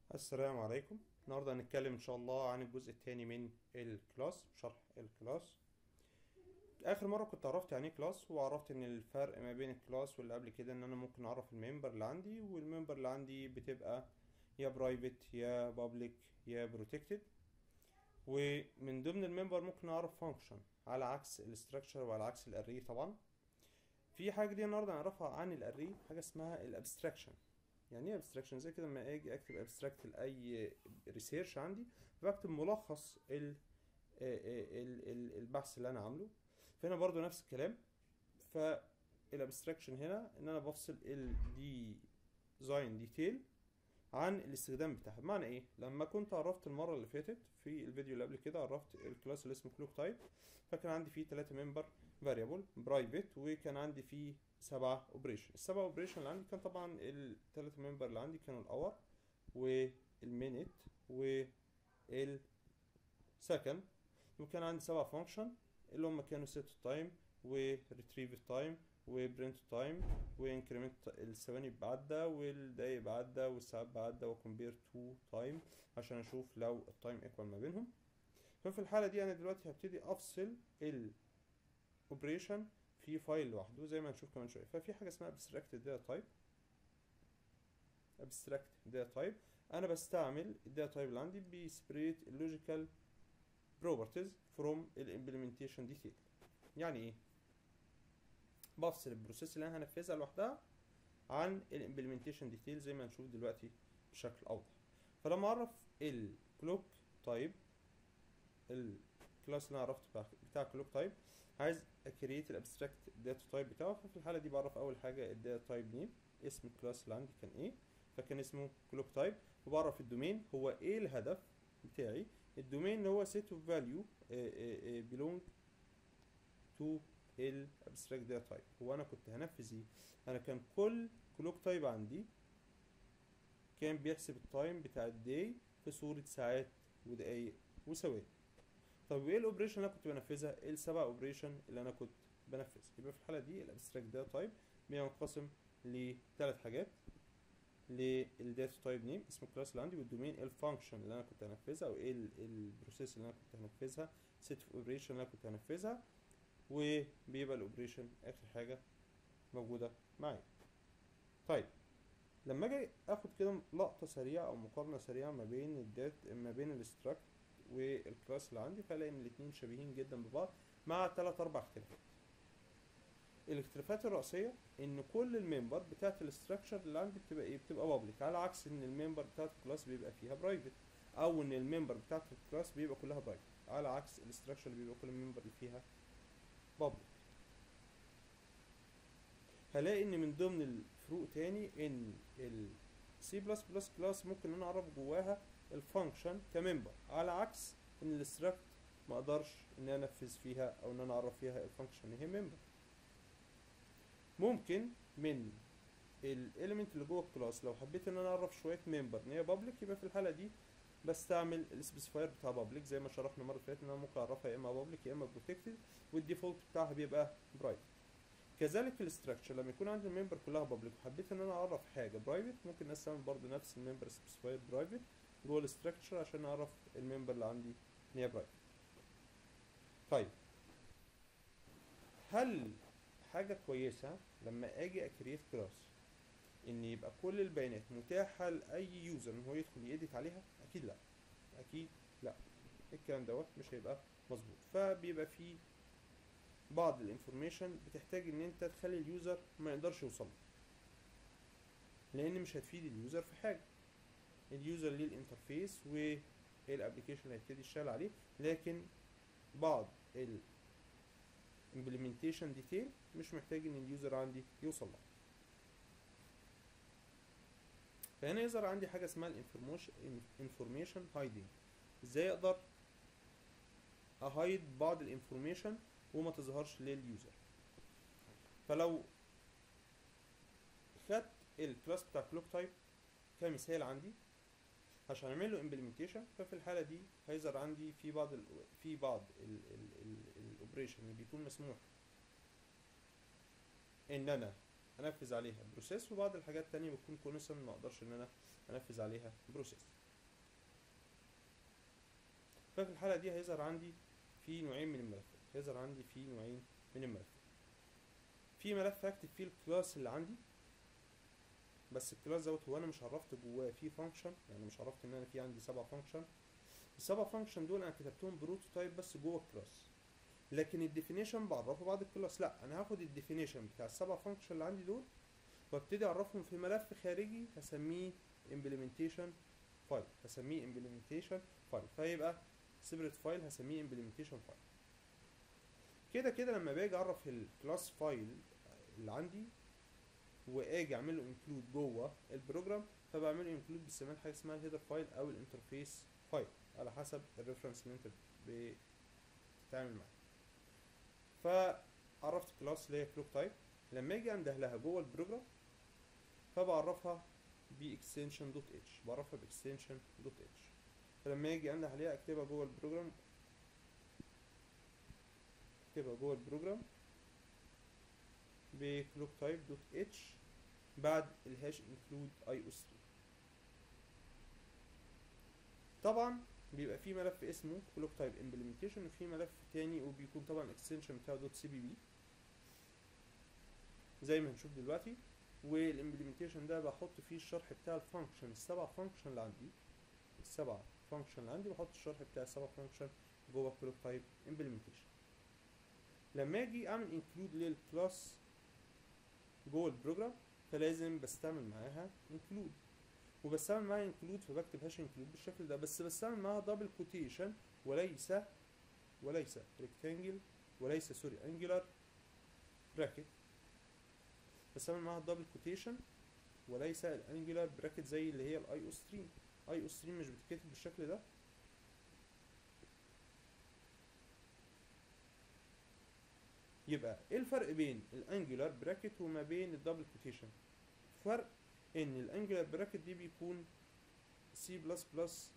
السلام عليكم النهارده هنتكلم ان شاء الله عن الجزء الثاني من الكلاس شرح الكلاس اخر مره كنت عرفت يعني ايه كلاس وعرفت ان الفرق ما بين الكلاس واللي قبل كده ان انا ممكن اعرف الممبر اللي عندي والممبر اللي عندي بتبقى يا برايفت يا بابليك يا بروتكتد ومن ضمن الممبر ممكن اعرف فانكشن على عكس الاستراكشر وعلى عكس الاري طبعا في حاجه دي النهارده هنعرفها عن الاري حاجه اسمها الابستراكشن يعني ايه ابستراكشن زي كده لما اجي اكتب ابستراكت لاي ريسيرش عندي بكتب ملخص ال ال ال البحث اللي انا عامله فهنا برضو نفس الكلام فالابستراكشن هنا ان انا بفصل الديزاين ديتيل عن الاستخدام بتاعها بمعنى ايه لما كنت عرفت المره اللي فاتت في الفيديو اللي قبل كده عرفت الكلاس اللي اسمه كلوك تايب فكان عندي فيه ثلاثة ممبر فاريبل برايفت وكان عندي فيه سبعة اوبريشن السبعة اوبريشن اللي عندي كان طبعا الثلاثة ممبر اللي عندي كانوا الاور والمينت والسكند وكان عندي سبعة فانكشن اللي هم كانوا set تايم وريتريف تايم وبرنت تايم وانكريمنت الثواني بعدى والدقايق بعدى والساعات بعدى وكمبير تو تايم عشان اشوف لو التايم ايكوال ما بينهم ففي الحالة دي انا دلوقتي هبتدي افصل الاوبريشن في فايل لوحده زي ما هنشوف كمان شويه ففي حاجه اسمها abstract data type abstract data type انا بستعمل الداتا تايب اللي عندي بيسبريت اللوجيكال properties from الامبلمنتيشن ديتيل يعني ايه بفصل البروسيس اللي انا هنفذها لوحدها عن الامبلمنتيشن ديتيل زي ما هنشوف دلوقتي بشكل اوضح فلما اعرف الكلوك تايب الكلاس اللي انا عرفته بتاع كلوك تايب عايز اكريت الابستراكت داتا تايب بتاعه ففي الحاله دي بعرف اول حاجه الداتا تايب نيم اسم الكلاس اللي عندي كان ايه فكان اسمه كلوك تايب وبعرف الدومين هو ايه الهدف بتاعي الدومين هو set of value belong to الابستراكت داتا تايب هو انا كنت هنفذ ايه انا كان كل كلوك تايب عندي كان بيحسب التايم بتاع الداي في صوره ساعات ودقايق وثواني طب وايه الاوبريشن اللي انا كنت بنفذها ايه السبع اوبريشن اللي انا كنت بنفذها يبقى في الحاله دي الابستراكت داتا تايب بينقسم لثلاث حاجات للداتا تايب نيم اسم الكلاس اللي عندي والدومين الفانكشن اللي انا كنت هنفذها او ايه البروسيس اللي انا كنت هنفذها سيت اوف اوبريشن اللي انا كنت هنفذها وبيبقى الاوبريشن اخر حاجه موجوده معايا طيب لما اجي اخد كده لقطه سريعه او مقارنه سريعه ما بين الدات ما بين الاستراكت والكلاس اللي عندي فالاقي ان الاثنين شبيهين جدا ببعض مع ثلاث اربع اختلافات الاختلافات الرئيسيه ان كل الممبر بتاعت الاستراكشر اللي عندي بتبقى ايه بتبقى بابليك على عكس ان الممبر بتاعت الكلاس بيبقى فيها برايفت او ان الممبر بتاعت الكلاس بيبقى كلها برايفت على عكس الاستراكشر اللي بيبقى كل الممبر اللي فيها بابليك هلاقي ان من ضمن الفروق تاني ان السي بلس بلس كلاس ممكن انا اعرف جواها الفانكشن كممبر على عكس ان الاستراكت ما اقدرش ان انا انفذ فيها او ان انا اعرف فيها الفانكشن ان هي ممبر ممكن من الاليمنت اللي جوه الكلاس لو حبيت ان انا اعرف شويه ممبر ان هي بابليك يبقى في الحاله دي بستعمل السبيسيفاير بتاع بابليك زي ما شرحنا المره اللي فاتت ان انا ممكن اعرفها يا اما بابليك يا اما بروتكتد والديفولت بتاعها بيبقى برايفت كذلك الاستراكشر لما يكون عندي الممبر كلها بابليك وحبيت ان انا اعرف حاجه برايفت ممكن استعمل برضه نفس الممبر سبيسيفاير برايفت جوه الاستراكشر عشان اعرف الممبر اللي عندي ان هي برايفت طيب هل حاجه كويسه لما اجي اكريت كلاس ان يبقى كل البيانات متاحه لاي يوزر ان هو يدخل يedit عليها اكيد لا اكيد لا الكلام دوت مش هيبقى مظبوط فبيبقى فيه بعض الانفورميشن بتحتاج ان انت تخلي اليوزر ما يقدرش يوصل لان مش هتفيد اليوزر في حاجه اليوزر ليه الانترفيس والابلكيشن اللي هيبتدي يشتغل عليه لكن بعض ال implementation detail مش محتاج ان اليوزر عندي يوصل لها فهنا يظهر عندي حاجه اسمها الانفورميشن هايدنج ازاي اقدر اهايد بعض الانفورميشن وما تظهرش لليوزر فلو خدت الكلاس بتاع كلوك تايب كمثال عندي عشان اعمل له امبلمنتيشن ففي الحاله دي هيظهر عندي في بعض ال في بعض الاوبريشن اللي بيكون مسموح ان انا انفذ عليها بروسيس وبعض الحاجات التانية بتكون كونستنت ما اقدرش ان انا انفذ عليها بروسيس ففي الحاله دي هيظهر عندي في نوعين من الملفات هيظهر عندي في نوعين من الملفات في ملف هكتب فيه الكلاس اللي عندي بس الكلاس دوت هو انا مش عرفت جواه فيه فانكشن يعني مش عرفت ان انا في عندي سبع فانكشن السبع فانكشن دول انا كتبتهم بروتوتايب بس جوه الكلاس لكن الديفينيشن بعرفه بعد الكلاس لا انا هاخد الديفينيشن بتاع السبع فانكشن اللي عندي دول وابتدي اعرفهم في ملف خارجي هسميه implementation فايل هسميه implementation فايل فيبقى separate فايل هسميه implementation فايل كده كده لما باجي اعرف الكلاس فايل اللي عندي واجي اعمل له انكلود جوه البروجرام فبعمل له انكلود باستعمال حاجه اسمها الهيدر فايل او الانترفيس فايل على حسب الريفرنس اللي انت بتتعامل معاه فعرفت كلاس اللي هي كلوك تايب لما اجي انده لها جوه البروجرام فبعرفها باكستنشن دوت اتش بعرفها باكستنشن دوت اتش فلما اجي انده عليها اكتبها جوه البروجرام اكتبها جوه البروجرام بكلوك تايب دوت اتش بعد الهاش انكلود اي او 3 طبعا بيبقى في ملف اسمه كلوك تايب امبلمنتيشن وفي ملف تاني وبيكون طبعا الاكستنشن بتاعه دوت سي بي بي زي ما هنشوف دلوقتي والامبلمنتيشن ده بحط فيه الشرح بتاع الفانكشن السبع فانكشن اللي عندي السبع فانكشن اللي عندي بحط الشرح بتاع السبع فانكشن جوه كلوك تايب امبلمنتيشن لما اجي اعمل انكلود للكلاس جوه البروجرام فلازم بستعمل معاها انكلود وبستعمل معاها انكلود فبكتب هاش انكلود بالشكل ده بس بستعمل معاها دبل كوتيشن وليس وليس ريكتانجل وليس سوري انجلر براكت بستعمل معاها دبل كوتيشن وليس الانجلر براكت زي اللي هي الاي او ستريم اي او ستريم مش بتتكتب بالشكل ده يبقى ايه الفرق بين الانجلر براكت وما بين الدبل كوتيشن فرق ان الانجلر براكت دي بيكون سي بلس بلس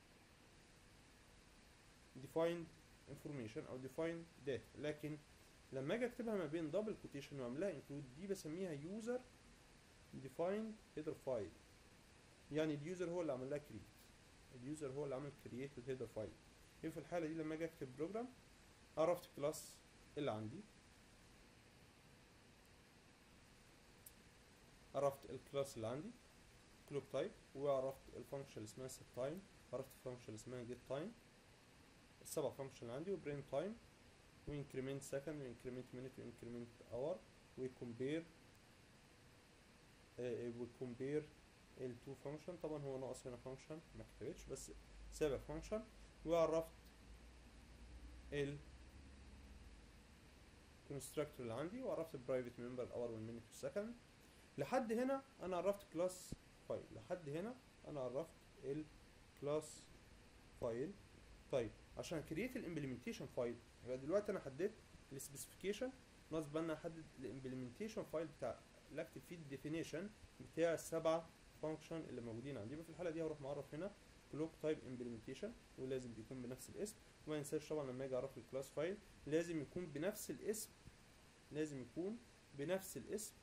defined information او defined data لكن لما اجي اكتبها ما بين دبل كوتيشن واعملها انكلود دي بسميها يوزر defined header file يعني اليوزر هو اللي عمل لها كريت اليوزر هو اللي عمل كرييت للهيدر فايل يبقى في الحاله دي لما اجي اكتب بروجرام عرفت كلاس اللي عندي عرفت الكلاس اللي عندي كلوك تايب وعرفت الفانكشن اللي اسمها set تايم عرفت الفانكشن اللي اسمها get تايم السبع فانكشن اللي عندي وبرين تايم وانكريمنت سكند وانكريمنت مينيت وانكريمنت اور وكومبير وكومبير التو فانكشن طبعا هو ناقص هنا فانكشن ما كتبتش بس سابع فانكشن وعرفت ال constructor اللي عندي وعرفت البرايفت ممبر الاور والمينيت والسكند لحد هنا انا عرفت كلاس فايل لحد هنا انا عرفت الكلاس فايل طيب عشان كرييت الامبلمنتيشن فايل يبقى دلوقتي انا حددت السبيسيفيكيشن ناقص بقى انا احدد الامبلمنتيشن فايل بتاع اللي اكتب فيه الديفينيشن بتاع السبع فانكشن اللي موجودين عندي يبقى في الحاله دي هروح معرف هنا كلوك تايب امبلمنتيشن ولازم بيكون بنفس الاسم وما انساش طبعا لما اجي اعرف الكلاس فايل لازم يكون بنفس الاسم لازم يكون بنفس الاسم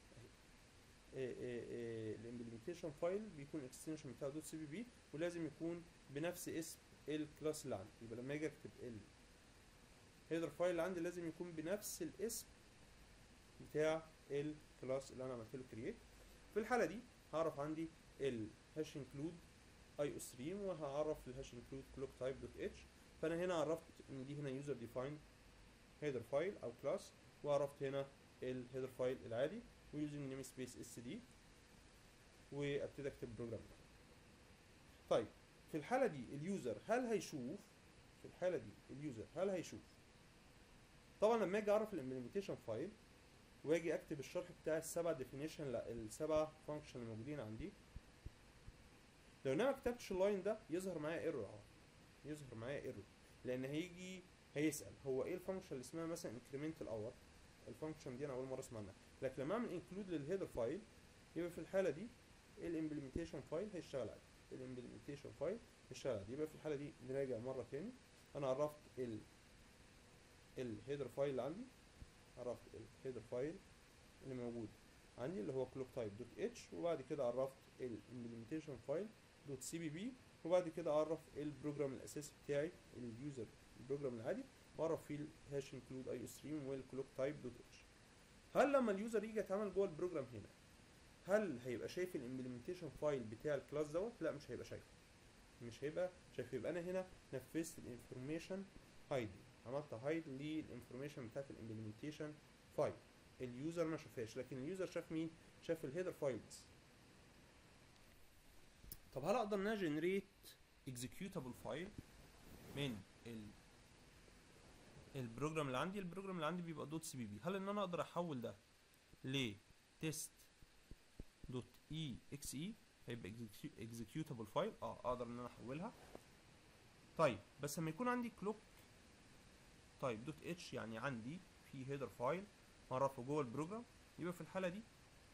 الامبلمنتيشن فايل بيكون الاكستنشن بتاعه دوت سي بي بي ولازم يكون بنفس اسم الكلاس اللي عندي يبقى لما اجي اكتب ال هيدر فايل اللي عندي لازم يكون بنفس الاسم بتاع الكلاس اللي انا عملت له كرييت في الحاله دي هعرف عندي الهاش انكلود اي او ستريم وهعرف الهاش انكلود كلوك تايب دوت اتش فانا هنا عرفت ان دي هنا يوزر ديفايند هيدر فايل او كلاس وعرفت هنا الهيدر فايل العادي ويوزنج نيم سبيس اس دي وابتدي اكتب بروجرام طيب في الحاله دي اليوزر هل هيشوف في الحاله دي اليوزر هل هيشوف طبعا لما اجي اعرف الامبلمنتيشن فايل واجي اكتب الشرح بتاع السبع ديفينيشن لا السبع فانكشن الموجودين عندي لو انا ما كتبتش اللاين ده يظهر معايا ايرور اهو يظهر معايا ايرور لان هيجي هيسال هو ايه الفانكشن اللي اسمها مثلا انكريمنت الاور الفانكشن دي انا اول مره اسمع عنها لكن لما اعمل انكلود للهيدر فايل يبقى في الحاله دي الامبلمنتيشن فايل هيشتغل عادي الامبلمنتيشن فايل هيشتغل عادي يبقى في الحاله دي نراجع مره تاني انا عرفت ال الهيدر فايل اللي عندي عرفت الهيدر فايل اللي موجود عندي اللي هو كلوك تايب دوت اتش وبعد كده عرفت الامبلمنتيشن فايل دوت سي بي بي وبعد كده اعرف البروجرام الاساسي بتاعي اليوزر البروجرام العادي واعرف فيه الهاش انكلود اي ستريم والكلوك تايب دوت اتش هل لما اليوزر يجي يتعامل جوه البروجرام هنا هل هيبقى شايف الامبلمنتيشن فايل بتاع الكلاس دوت لا مش هيبقى شايفه مش هيبقى شايف يبقى انا هنا نفذت الانفورميشن هايدنج عملت هايد للانفورميشن بتاعت الامبلمنتيشن فايل اليوزر ما شافهاش لكن اليوزر شاف مين شاف الهيدر فايل بس طب هل اقدر ان انا جنريت اكزكيوتابل فايل من ال البروجرام اللي عندي البروجرام اللي عندي بيبقى دوت سي بي بي هل ان انا اقدر احول ده ل تيست دوت اي اكس اي هيبقى اكزكيوتابل فايل اه اقدر ان انا احولها طيب بس لما يكون عندي كلوك طيب دوت اتش يعني عندي في هيدر فايل معرفه جوه البروجرام يبقى في الحاله دي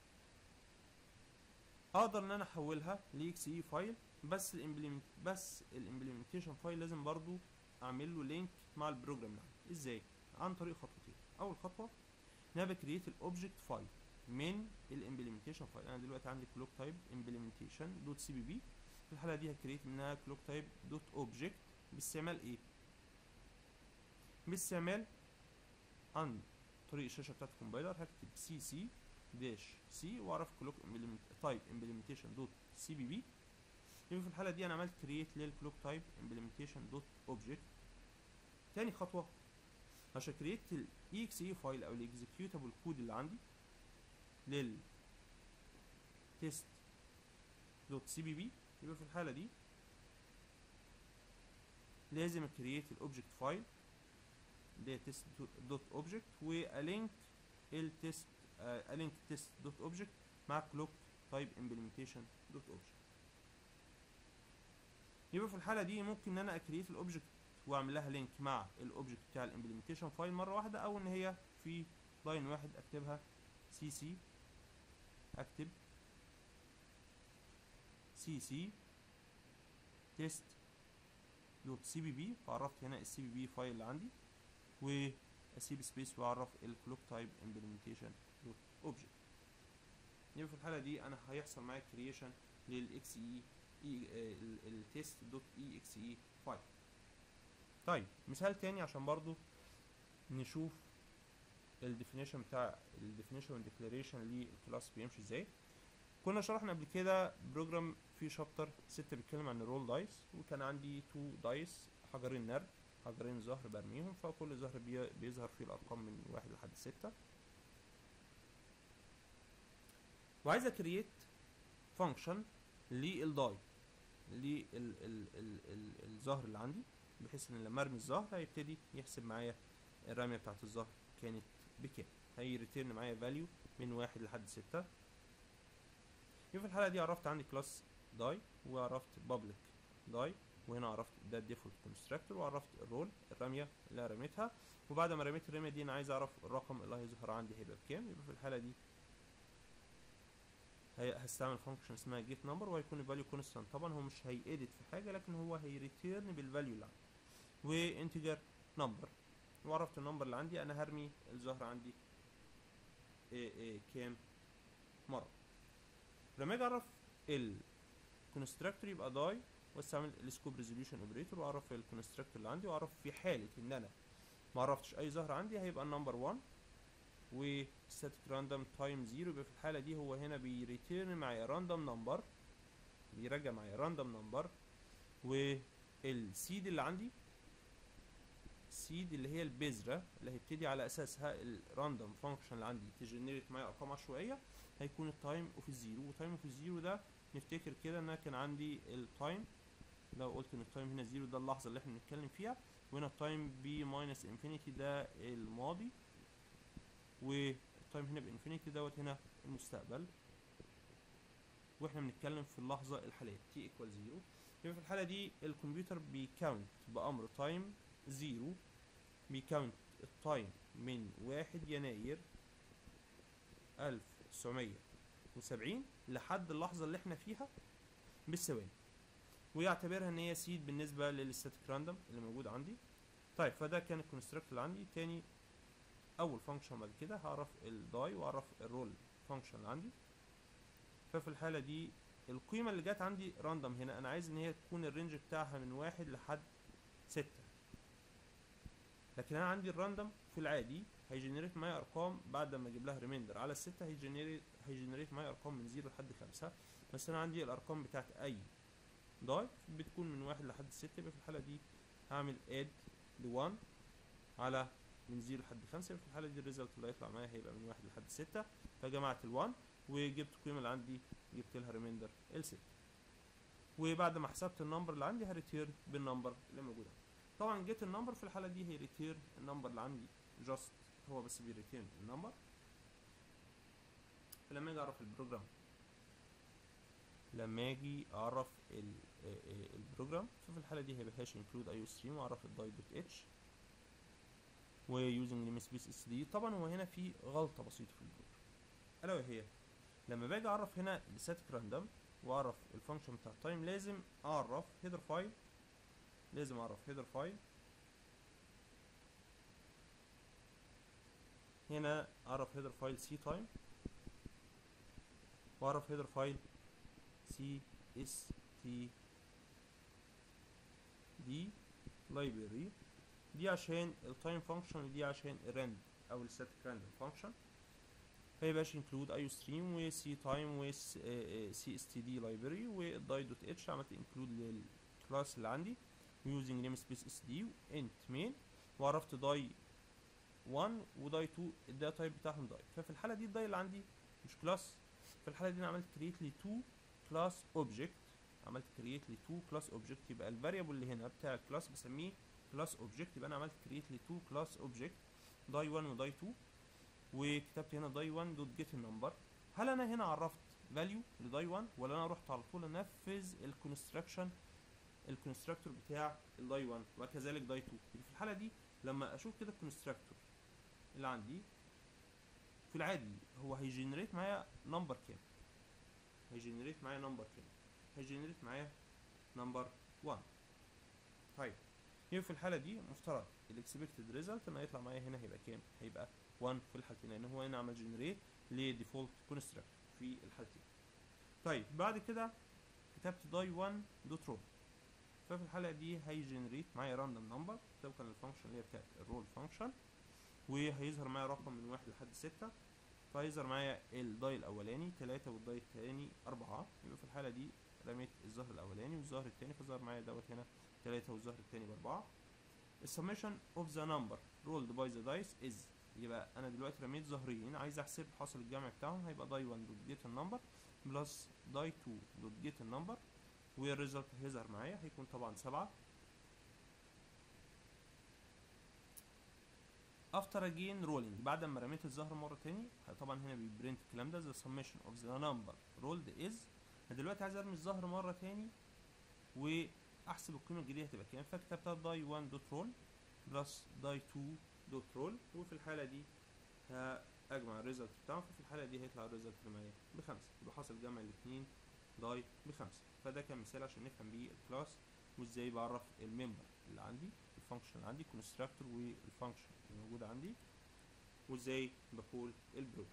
اقدر ان انا احولها لاكس اي فايل بس الامبلمنت بس الامبلمنتيشن فايل لازم برضو اعمل له لينك مع البروجرام اللي عندي ازاي عن طريق خطوتين اول خطوه ان انا بكريت الاوبجكت فايل من الامبلمنتيشن فايل انا دلوقتي عندي كلوك تايب امبلمنتيشن دوت سي بي بي في الحاله دي هكريت منها كلوك تايب دوت اوبجكت باستعمال ايه باستعمال عن طريق الشاشه بتاعت الكومبايلر هكتب سي سي داش سي واعرف كلوك تايب امبلمنتيشن دوت سي بي بي يبقى في الحاله دي انا عملت كرييت للكلوك تايب امبلمنتيشن دوت اوبجكت تاني خطوه عشان كرييت الاي اكس اي فايل او الاكزكيوتابل كود اللي عندي لل تيست دوت سي بي بي يبقى في الحاله دي لازم اكرييت الاوبجكت فايل ده تيست دوت اوبجكت والينك التيست الينك تيست دوت اوبجكت مع كلوك تايب امبلمنتيشن دوت اوبجكت يبقى في الحاله دي ممكن ان انا اكريت الاوبجكت واعمل لها لينك مع الاوبجكت بتاع الامبلمنتيشن فايل مره واحده او ان هي في لاين واحد اكتبها سي سي اكتب سي سي تيست دوت سي بي بي فعرفت هنا السي بي بي فايل اللي عندي واسيب سبيس واعرف الكلوك تايب امبلمنتيشن دوت اوبجكت يبقى في الحاله دي انا هيحصل معايا كرييشن للاكس اي التيست دوت اي اكس اي فايل طيب مثال تاني عشان برضو نشوف الديفينيشن بتاع الديفينيشن والديكلاريشن للكلاس بيمشي ازاي كنا شرحنا قبل كده بروجرام في شابتر 6 بيتكلم عن الرول دايس وكان عندي تو دايس حجرين نرد حجرين زهر برميهم فكل زهر بي بيظهر فيه الارقام من واحد لحد ستة وعايز اكريت فانكشن للداي للزهر اللي عندي بحيث ان لما ارمي الزهر هيبتدي يحسب معايا الرميه بتاعت الزهر كانت بكام هيريتيرن معايا فاليو من واحد لحد ستة يبقى في الحاله دي عرفت عندي كلاس داي وعرفت بابليك داي وهنا عرفت ده الديفولت كونستراكتور وعرفت الرول الرميه اللي انا رميتها وبعد ما رميت الرميه دي انا عايز اعرف الرقم اللي هيظهر عندي هيبقى بكام يبقى في الحاله دي هستعمل فانكشن اسمها جيت نمبر وهيكون الفاليو كونستانت طبعا هو مش هيأديت في حاجه لكن هو هيريتيرن بالفاليو اللي عندي وانتجر نمبر وعرفت النمبر اللي عندي انا هرمي الزهر عندي إيه إيه كام مره لما اجي اعرف الكونستراكتور يبقى داي واستعمل السكوب ريزوليوشن اوبريتور واعرف الكونستراكتور اللي عندي واعرف في حاله ان انا ما عرفتش اي زهر عندي هيبقى النمبر 1 وستاتيك راندوم تايم 0 يبقى في الحاله دي هو هنا بيريتيرن معايا راندوم نمبر بيرجع معايا راندوم نمبر والسيد اللي عندي السيد اللي هي البذره اللي هيبتدي على اساسها الراندوم فانكشن اللي عندي تجنريت معايا ارقام عشوائيه هيكون التايم اوف الزيرو وتايم اوف الزيرو ده نفتكر كده ان انا كان عندي التايم لو قلت ان التايم هنا زيرو ده اللحظه اللي احنا بنتكلم فيها وهنا التايم بي ماينس انفينيتي ده الماضي والتايم هنا بانفينيتي دوت هنا المستقبل واحنا بنتكلم في اللحظه الحاليه تي ايكوال زيرو يبقى في الحاله دي الكمبيوتر بيكاونت بامر تايم زيرو بيكاونت التايم من واحد يناير ألف تسعمية وسبعين لحد اللحظة اللي احنا فيها بالثواني ويعتبرها ان هي سيد بالنسبة للستاتيك راندوم اللي موجود عندي طيب فده كان الكونستراكت اللي عندي تاني اول فانكشن بعد كده هعرف الداي واعرف الرول فانكشن اللي عندي ففي الحالة دي القيمة اللي جت عندي راندوم هنا انا عايز ان هي تكون الرينج بتاعها من واحد لحد ستة لكن انا عندي الراندوم في العادي هيجنريت معايا ارقام بعد ما اجيب لها ريميندر على الستة هيجنريت هيجنريت معايا ارقام من زيرو لحد خمسة بس انا عندي الارقام بتاعت اي داي بتكون من واحد لحد ستة يبقى في الحالة دي هعمل اد ل 1 على من زيرو لحد خمسة يبقى في الحالة دي الريزلت اللي هيطلع معايا هيبقى من واحد لحد ستة فجمعت ال 1 وجبت القيمة اللي عندي جبت لها ريميندر ال 6 وبعد ما حسبت النمبر اللي عندي هريتيرن بالنمبر اللي موجود عندي طبعا جيت النمبر في الحالة دي هي ريتيرن النمبر اللي عندي جاست هو بس بيريتيرن النمبر فلما اجي اعرف البروجرام لما اجي اعرف ال- آه، آه، البروجرام ففي الحالة دي هيبقى هاش انكلود ايو ستريم واعرف الداي دوت اتش ويوزنج نيم سبيس اس دي طبعا هو هنا في غلطة بسيطة في البروجرام الا وهي لما باجي اعرف هنا الستاتيك راندوم واعرف الفانكشن بتاع التايم لازم اعرف هيدر فايل لازم اعرف هيدر فايل هنا اعرف هيدر فايل سي تايم واعرف هيدر فايل سي اس تي دي لايبرري دي عشان التايم فانكشن ودي عشان الراند او الستاتيك راندوم فانكشن فيبقاش انكلود ايو ستريم وسي تايم وسي اس تي دي لايبرري والداي دوت اتش عملت انكلود للكلاس اللي عندي using namespace اس دي وانت مين وعرفت داي 1 وداي 2 الداتا تايب بتاعهم داي ففي الحاله دي الداي اللي عندي مش كلاس في الحاله دي انا عملت كريت لي 2 كلاس اوبجكت عملت كريت لي 2 كلاس اوبجكت يبقى الفاريبل اللي هنا بتاع الكلاس بسميه كلاس اوبجكت يبقى انا عملت كريت لي 2 كلاس اوبجكت داي 1 وداي 2 وكتبت هنا داي 1 دوت جيت النمبر هل انا هنا عرفت فاليو لداي 1 ولا انا رحت على طول انفذ الكونستراكشن الكونستراكتور بتاع الداي 1 وكذلك داي 2 يبقى في الحاله دي لما اشوف كده الكونستراكتور اللي عندي في العادي هو هيجنريت معايا نمبر كام هيجنريت معايا نمبر كام هيجنريت معايا نمبر 1 طيب يبقى في الحاله دي مفترض الاكسبكتد ريزلت انه هيطلع معايا هنا هيبقى كام هيبقى 1 في الحالتين لان هو هنا عمل جنريت لديفولت كونستراكتور في الحالتين طيب بعد كده كتبت داي 1 دوت رول ففي الحالة دي هيجنريت معايا راندوم نمبر طبقا للفانكشن اللي هي بتاعت الرول فانكشن وهيظهر معايا رقم من واحد لحد ستة فهيظهر معايا الداي الأولاني تلاتة والداي التاني أربعة يبقى في الحالة دي رميت الظهر الأولاني والظهر التاني فظهر معايا دوت هنا تلاتة والظهر التاني بأربعة السميشن اوف ذا نمبر رولد باي ذا دايس از يبقى انا دلوقتي رميت ظهرين عايز احسب حاصل الجمع بتاعهم هيبقى داي 1 دوت جيت النمبر بلس داي 2 دوت جيت النمبر والريزلت هيظهر معايا هيكون طبعا سبعة افتر اجين رولينج بعد ما رميت الزهر مره تاني طبعا هنا بيبرنت الكلام ده the summation of the number rolled is انا دلوقتي عايز ارمي الزهر مره تاني واحسب القيمه الجديده هتبقى كام فكتبتها داي 1 دوت رول بلس داي 2 دوت رول وفي الحاله دي هاجمع الريزلت بتاعهم ففي الحاله دي هيطلع الريزلت اللي معايا بخمسه يبقى حاصل جمع الاثنين داي بخمسه فده كان مثال عشان نفهم بيه الكلاس وازاي بعرف الممبر اللي عندي الفانكشن اللي عندي كونستراكتور والفانكشن اللي موجوده عندي وازاي بقول البروجرام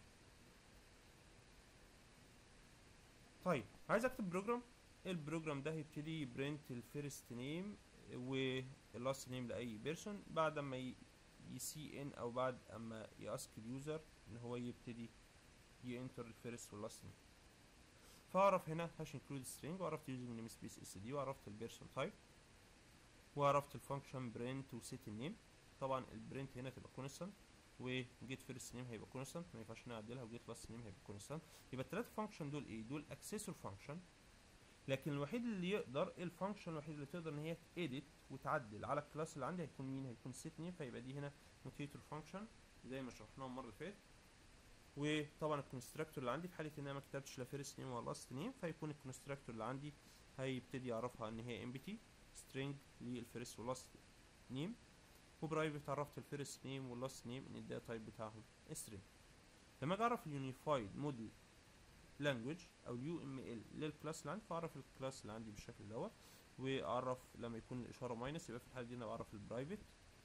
طيب عايز اكتب بروجرام البروجرام ده هيبتدي يبرنت الفيرست نيم واللاست نيم لاي بيرسون بعد ما يسي ان او بعد اما ياسك اليوزر ان هو يبتدي ينتر الفيرست واللاست نيم فاعرف هنا هاش انكلود سترينج وعرفت يوزنج نيم سبيس اس دي وعرفت البيرسون تايب وعرفت الفانكشن برنت وسيت النيم طبعا البرنت هنا تبقى كونستانت وجيت فيرست نيم هيبقى كونستانت ما ينفعش نعدلها وجيت لاست نيم هيبقى كونستانت يبقى الثلاثه فانكشن دول ايه دول اكسسور فانكشن لكن الوحيد اللي يقدر الفانكشن الوحيد اللي تقدر ان هي تedit وتعدل على الكلاس اللي عندي هيكون مين هيكون سيت نيم فيبقى دي هنا موتيتور فانكشن زي ما شرحناها المره اللي فاتت وطبعا الكونستراكتور اللي عندي في حاله ان انا ما كتبتش لا فيرست نيم ولا لاست نيم فيكون الكونستراكتور اللي عندي هيبتدي يعرفها ان هي امبتي string للفيرست واللاست نيم وبرايفت عرفت الفيرست نيم واللاست نيم ان الداتا تايب بتاعهم string لما اجي اعرف اليونيفايد موديل لانجوج او اليو ام ال للكلاس اللي عندي فاعرف الكلاس اللي عندي بالشكل دوت واعرف لما يكون الاشاره ماينس يبقى في الحاله دي انا بعرف البرايفت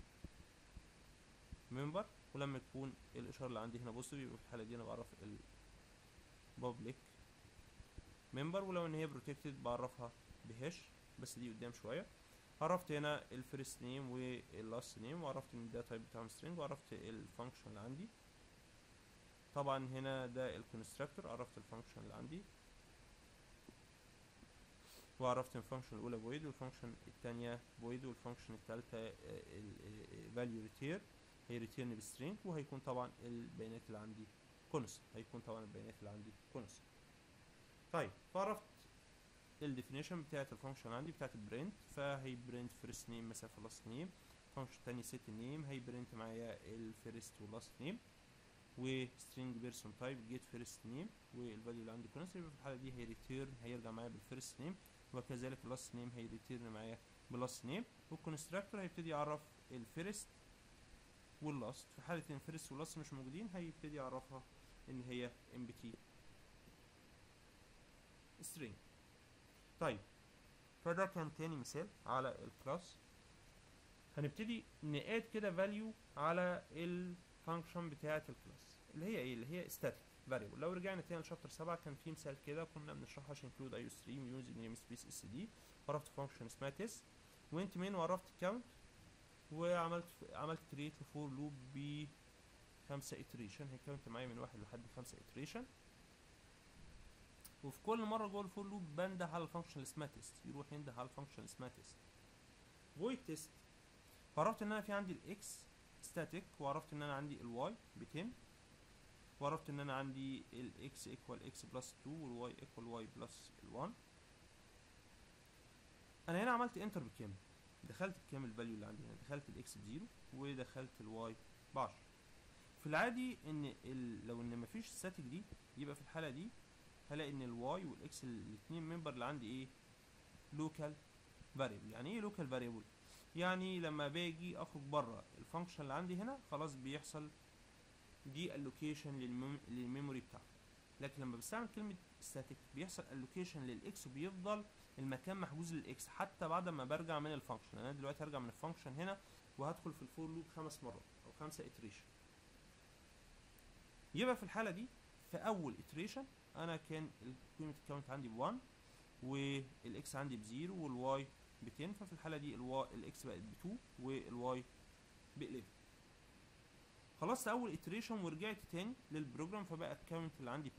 ممبر ولما تكون الاشاره اللي عندي هنا بوزيتيف يبقى في الحاله دي انا بعرف البابليك ممبر ولو ان هي بروتكتد بعرفها بهاش بس دي قدام شويه عرفت هنا الفيرست نيم واللاست نيم وعرفت ان الداتا تايب بتاعهم string وعرفت الفانكشن اللي عندي طبعا هنا ده الكونستراكتور عرفت الفانكشن اللي عندي وعرفت الفانكشن الاولى void والفانكشن الثانيه void والفانكشن الثالثه value return هي return بسترينج وهيكون طبعا البيانات اللي عندي constant هيكون طبعا البيانات اللي عندي constant طيب فعرفت الديفينيشن بتاعت الفانكشن عندي بتاعت البرنت فهي برنت فيرست نيم مسافه لاست نيم فانكشن تاني set نيم هي برنت معايا الفيرست ولاست نيم وسترينج بيرسون تايب جيت فيرست نيم والفاليو اللي عندي كونست يبقى في الحاله دي هي ريتيرن هيرجع معايا بالفيرست نيم وكذلك اللاست نيم هي ريتيرن معايا باللاست نيم والكونستراكتور هيبتدي يعرف الفيرست واللاست في حاله ان الفيرست واللاست مش موجودين هيبتدي يعرفها ان هي ام بي تي string طيب فده كان تاني مثال على الكلاس هنبتدي نقاد كده فاليو على الفانكشن بتاعه الكلاس اللي هي ايه اللي هي static variable لو رجعنا تاني لشابتر 7 كان في مثال كده كنا بنشرحها عشان include ايو ستريم يوز نيم سبيس اس دي عرفت فانكشن اسمها تيست وانت مين وعرفت كاونت وعملت عملت كريت لفور لوب ب خمسة iteration هي كاونت معايا من واحد لحد خمسة iteration وفي كل مرة جوه الفور لوب بنده على الفانكشن اللي اسمها تيست يروح ينده على الفانكشن اللي اسمها تيست void تيست فعرفت ان انا في عندي الاكس ستاتيك وعرفت ان انا عندي الواي ب 10 وعرفت ان انا عندي الاكس ايكوال اكس بلس 2 والواي ايكوال واي بلس 1 انا هنا عملت انتر بكام دخلت بكام الفاليو اللي عندي هنا دخلت الاكس بزيرو ودخلت الواي ب 10 في العادي ان ال... لو ان مفيش ستاتيك دي يبقى في الحاله دي هلاقي ان الواي والاكس الاثنين ممبر اللي عندي ايه لوكال فاريبل يعني ايه لوكال فاريبل يعني لما باجي اخرج بره الفانكشن اللي عندي هنا خلاص بيحصل دي الوكيشن للميموري بتاعته لكن لما بستعمل كلمه ستاتيك بيحصل الوكيشن للاكس وبيفضل المكان محجوز للاكس حتى بعد ما برجع من الفانكشن انا دلوقتي هرجع من الفانكشن هنا وهدخل في الفور لوب خمس مرات او خمسه iteration يبقى في الحاله دي في اول iteration انا كان قيمه الكاونت عندي ب 1 والاكس عندي بزيرو والواي ب 10 ففي الحاله دي الواي الاكس بقت ب 2 والواي ب 11 خلصت اول iteration ورجعت تاني للبروجرام فبقى الكاونت اللي عندي ب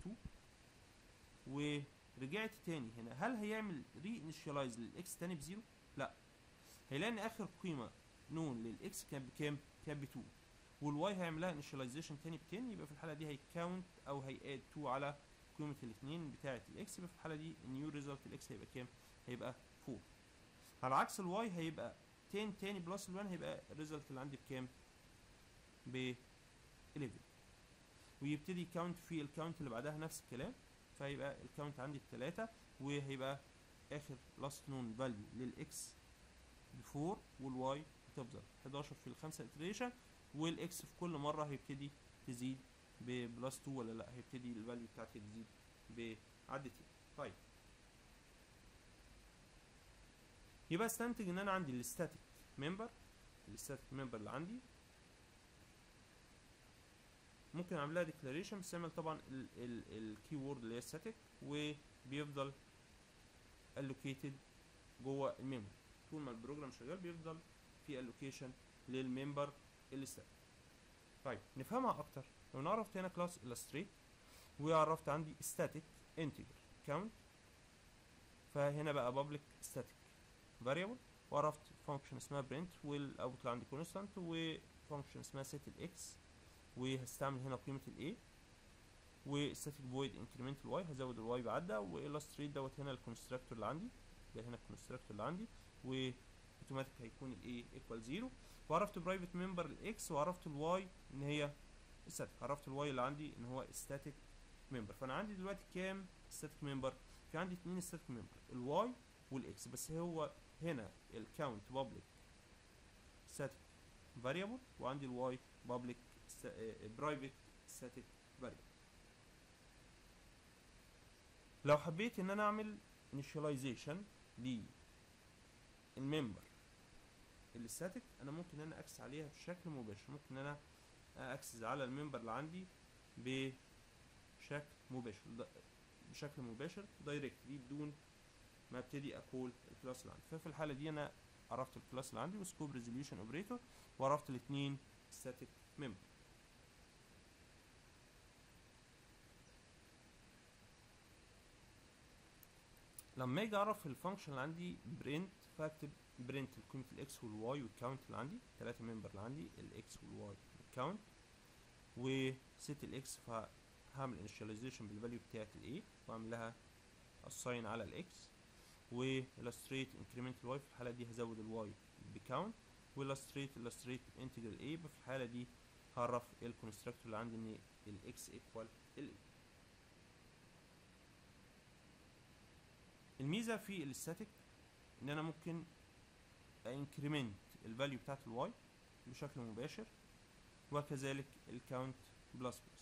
2 ورجعت تاني هنا هل هيعمل ري انيشاليز للاكس تاني بزيرو؟ لا هيلاقي ان اخر قيمه نون للاكس كانت بكام؟ كانت ب 2 والواي هيعمل لها انيشاليزيشن تاني ب 10 يبقى في الحاله دي هيكاونت او هياد 2 على قيمه الاثنين بتاعه الاكس يبقى في الحاله دي النيو ريزلت الاكس هيبقى كام؟ هيبقى 4 على عكس الواي هيبقى 10 تاني بلس ال1 هيبقى الريزلت اللي عندي بكام؟ ب 11 ويبتدي يكاونت في الكاونت اللي بعدها نفس الكلام فهيبقى الكاونت عندي بتلاتة وهيبقى اخر لاست نون فاليو للاكس ب 4 والواي هتفضل 11 في الخمسة iteration والاكس في كل مرة هيبتدي تزيد ببلس 2 ولا لا هيبتدي الفاليو بتاعتي تزيد بعدتين طيب يبقى استنتج ان انا عندي الستاتيك ممبر الستاتيك ممبر اللي عندي ممكن اعمل لها ديكلاريشن بستعمل طبعا الكي وورد اللي هي static وبيفضل allocated جوه الميموري طول ما البروجرام شغال بيفضل في allocation للممبر الستاتيك طيب نفهمها اكتر لو انا عرفت هنا كلاس illustrate وعرفت عندي static integer count فهنا بقى public static variable وعرفت function اسمها print والاوتبوت اللي عندي constant وفانكشن اسمها set الاكس وهستعمل هنا قيمة ال A وstatic void increment ال y هزود ال y بعدة والillustrate دوت هنا الكونستراكتور اللي عندي ده هنا الكونستراكتور اللي عندي و اوتوماتيك هيكون ال A equal 0 وعرفت برايفت ممبر ال x وعرفت ال y ان هي static عرفت ال y اللي عندي ان هو static member فانا عندي دلوقتي كام static member في عندي اتنين static member ال y وال x بس هو هنا الكاونت public static variable وعندي ال y public برايفت static variable لو حبيت ان انا اعمل initialization للممبر الستاتيك انا ممكن ان انا اكسس عليها بشكل مباشر ممكن ان انا اكسس على الممبر اللي عندي بشكل مباشر بشكل مباشر دايركتلي بدون ما ابتدي اكول الكلاس اللي عندي ففي الحاله دي انا عرفت الكلاس اللي عندي وسكوب ريزوليوشن اوبريتور وعرفت الاثنين ستاتيك ممبر لما اجي اعرف الفانكشن اللي عندي برنت فاكتب برنت قيمه الاكس والواي والكاونت اللي عندي ثلاثه ممبر اللي عندي الاكس والواي والكاونت وست الاكس فهعمل انيشاليزيشن بالفاليو بتاعت الاي واعمل لها اساين على الاكس والستريت انكريمنت الواي في الحاله دي هزود الواي بكاونت والستريت illustrate انتجر الاي في الحاله دي هعرف الكونستراكتور اللي عندي ان الاكس ايكوال الاي الميزه في الستاتيك ان انا ممكن انكريمنت الفاليو بتاعت الواي بشكل مباشر وكذلك الكاونت بلس بلس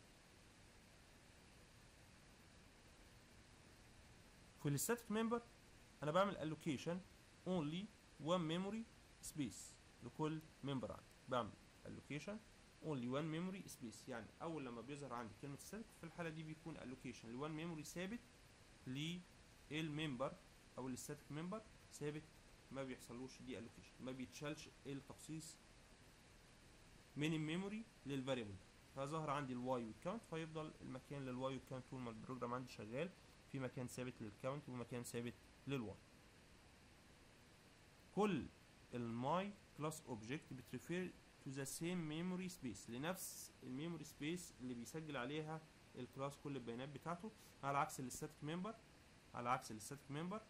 في الستاتيك ممبر انا بعمل allocation only one memory space لكل ممبر عندي بعمل allocation only one memory space يعني اول لما بيظهر عندي كلمه static في الحاله دي بيكون allocation ل one memory ثابت للممبر او الستاتيك ممبر ثابت ما بيحصلوش دي allocation ما بيتشالش التخصيص من الميموري للفاريبل فظهر عندي الواي والكاونت فيفضل المكان للواي والكاونت طول ما البروجرام عندي شغال في مكان ثابت للكاونت ومكان ثابت للواي كل الماي كلاس اوبجكت بتريفير تو ذا سيم ميموري سبيس لنفس الميموري سبيس اللي بيسجل عليها الكلاس كل البيانات بتاعته على عكس الستاتيك ممبر على عكس الستاتيك ممبر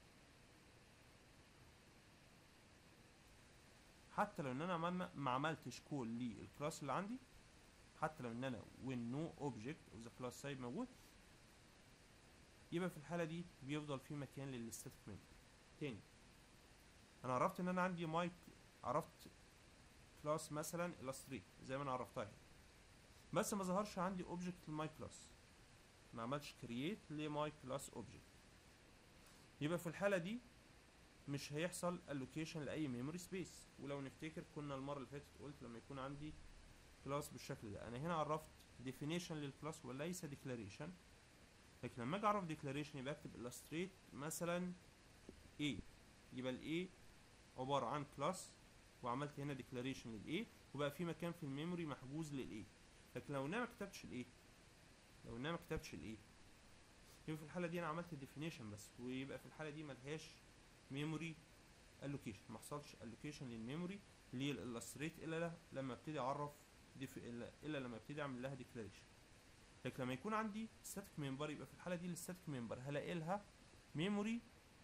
حتى لو ان انا ما ما عملتش كول للكلاس اللي عندي حتى لو ان انا when no object of the class type موجود يبقى في الحاله دي بيفضل في مكان للستاتيك ممبر تاني انا عرفت ان انا عندي مايك عرفت كلاس مثلا illustrate زي ما انا عرفتها هنا بس ما ظهرش عندي اوبجكت لماي كلاس ما عملتش كرييت لماي كلاس اوبجكت يبقى في الحاله دي مش هيحصل allocation لاي ميموري سبيس ولو نفتكر كنا المره اللي فاتت قلت لما يكون عندي كلاس بالشكل ده انا هنا عرفت definition للكلاس وليس declaration لكن لما اجي اعرف declaration يبقى اكتب illustrate مثلا A يبقى ال A عباره عن كلاس وعملت هنا declaration لل A وبقى في مكان في الميموري محجوز لل A لكن لو انا ما كتبتش ال A لو انا ما كتبتش ال A يبقى في الحاله دي انا عملت definition بس ويبقى في الحاله دي ملهاش ميموري allocation ما حصلش allocation للميموري للالستريت الا لما ابتدي اعرف ديف الا, إلا لما ابتدي اعمل لها declaration لكن لما يكون عندي static member يبقى في الحاله دي الستاتيك ممبر هلاقي لها ميموري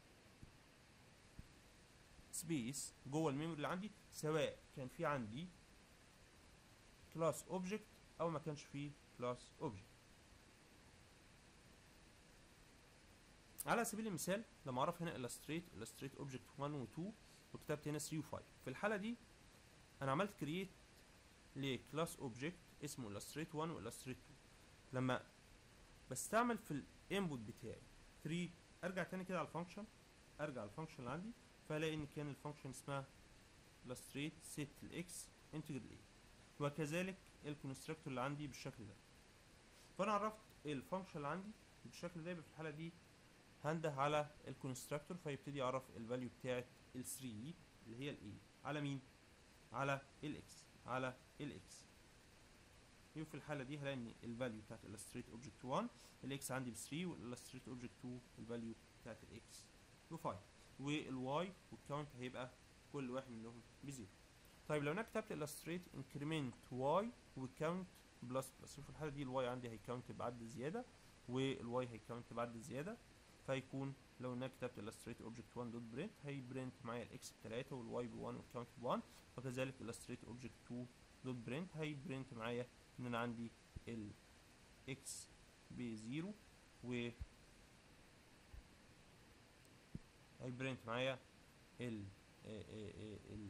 سبيس جوه الميموري اللي عندي سواء كان في عندي كلاس اوبجكت او ما كانش فيه كلاس اوبجكت على سبيل المثال لما اعرف هنا illustrate illustrate object 1 و 2 وكتبت هنا 3 و 5 في الحاله دي انا عملت create لكلاس اوبجكت اسمه illustrate 1 و illustrate 2 لما بستعمل في الانبوت بتاعي 3 ارجع تاني كده على الفانكشن ارجع الفانكشن اللي عندي فالاقي ان كان الفانكشن اسمها illustrate set الاكس انتجر الاي وكذلك الكونستراكتور اللي عندي بالشكل ده فانا عرفت الفانكشن اللي عندي بالشكل ده يبقى في الحاله دي هنده على الكونستراكتور فيبتدي يعرف الفاليو بتاعت ال 3 اللي هي الاي على مين على الاكس على الاكس يبقى في الحاله دي هلاقي ان الفاليو بتاعت illustrate object 1 الاكس عندي ب 3 والillustrate object 2 الفاليو بتاعت الاكس ب 5 والواي والكاونت هيبقى كل واحد منهم بزيرو طيب لو انا كتبت illustrate increment y وكاونت بلس بلس في الحاله دي الواي عندي هيكاونت بعد زياده والواي هيكاونت بعد زياده فيكون لو انا كتبت illustrate object 1 دوت برنت هيبرنت معايا الاكس ب 3 والواي ب 1 والكاونت ب 1 وكذلك illustrate object 2 دوت برنت هيبرنت معايا ان انا عندي ال x ب 0 و هيبرنت معايا ال ال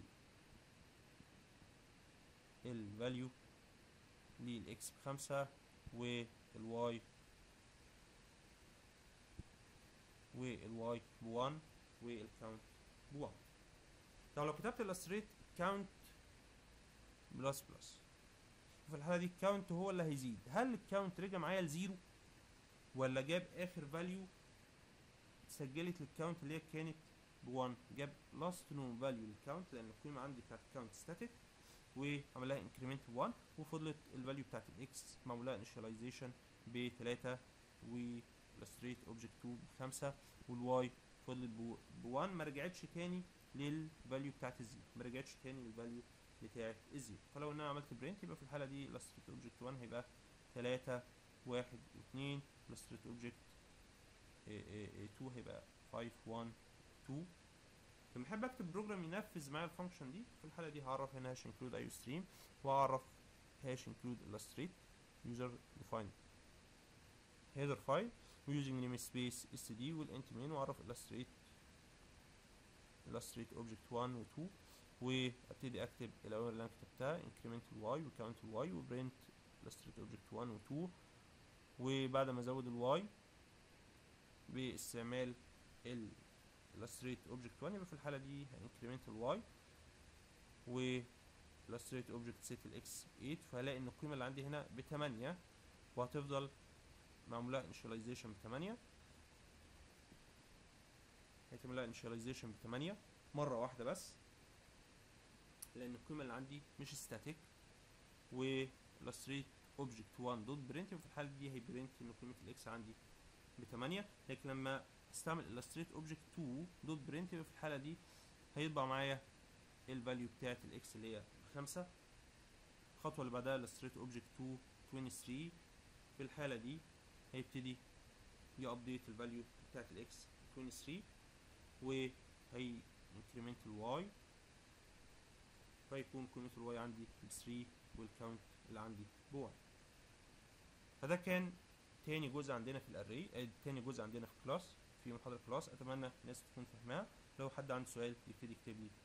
الفاليو للاكس بخمسة والواي والواي بوان والكاونت بوان طب لو كتبت illustrate count بلس بلس في الحالة دي الكاونت هو اللي هيزيد هل الكاونت رجع معايا لزيرو ولا جاب اخر فاليو سجلت للكاونت اللي هي كانت ب 1 جاب لاست نون فاليو للكاونت لان القيمه عندي بتاعت الكاونت ستاتيك وعمل لها انكريمنت 1 وفضلت الفاليو بتاعت الاكس معمول لها انيشاليزيشن ب 3 والستريت اوبجكت 2 ب 5 والواي فضلت ب 1 ما رجعتش تاني للفاليو بتاعت الزيرو ما رجعتش تاني للفاليو بتاعت الزيرو فلو ان انا عملت برنت يبقى في الحاله دي الستريت اوبجكت 1 هيبقى 3 1 2 الستريت اوبجكت 2 هيبقى 5 1 2 لما احب اكتب بروجرام ينفذ معايا الفانكشن دي في الحاله دي هعرف هنا هاش انكلود ايو ستريم واعرف هاش انكلود illustrate user defined header file ويوزنج نيم سبيس اس دي والانت مين واعرف illustrate illustrate object 1 و 2 وابتدي اكتب الاوامر اللي انا كتبتها increment الواي وكاونت الواي وبرنت illustrate object 1 و 2 وبعد ما ازود الواي باستعمال ال illustrate object 1 يبقى في الحاله دي هانكريمنت الواي و illustrate object set الاكس 8 فهلاقي ان القيمه اللي عندي هنا ب 8 وهتفضل معمولها initialization ب 8 هيتم لها initialization ب 8 مره واحده بس لان القيمه اللي عندي مش static و illustrate object 1 دوت برنت في الحاله دي هيبرنت ان قيمه الاكس عندي ب 8 لكن لما استعمل illustrate object 2 دوت برنت يبقى في الحاله دي هيطبع معايا الفاليو بتاعت الاكس اللي هي 5 الخطوه اللي بعدها illustrate object 2 23 في الحاله دي هيبتدي يابديت الفاليو بتاعت الاكس 23 وهي انكريمنت الواي فيكون قيمه الواي عندي ب 3 والكاونت اللي عندي ب 1 فده كان تاني جزء عندنا في الاري تاني جزء عندنا في كلاس في محاضره كلاس اتمنى الناس تكون فاهماها لو حد عنده سؤال يبتدي يكتب لي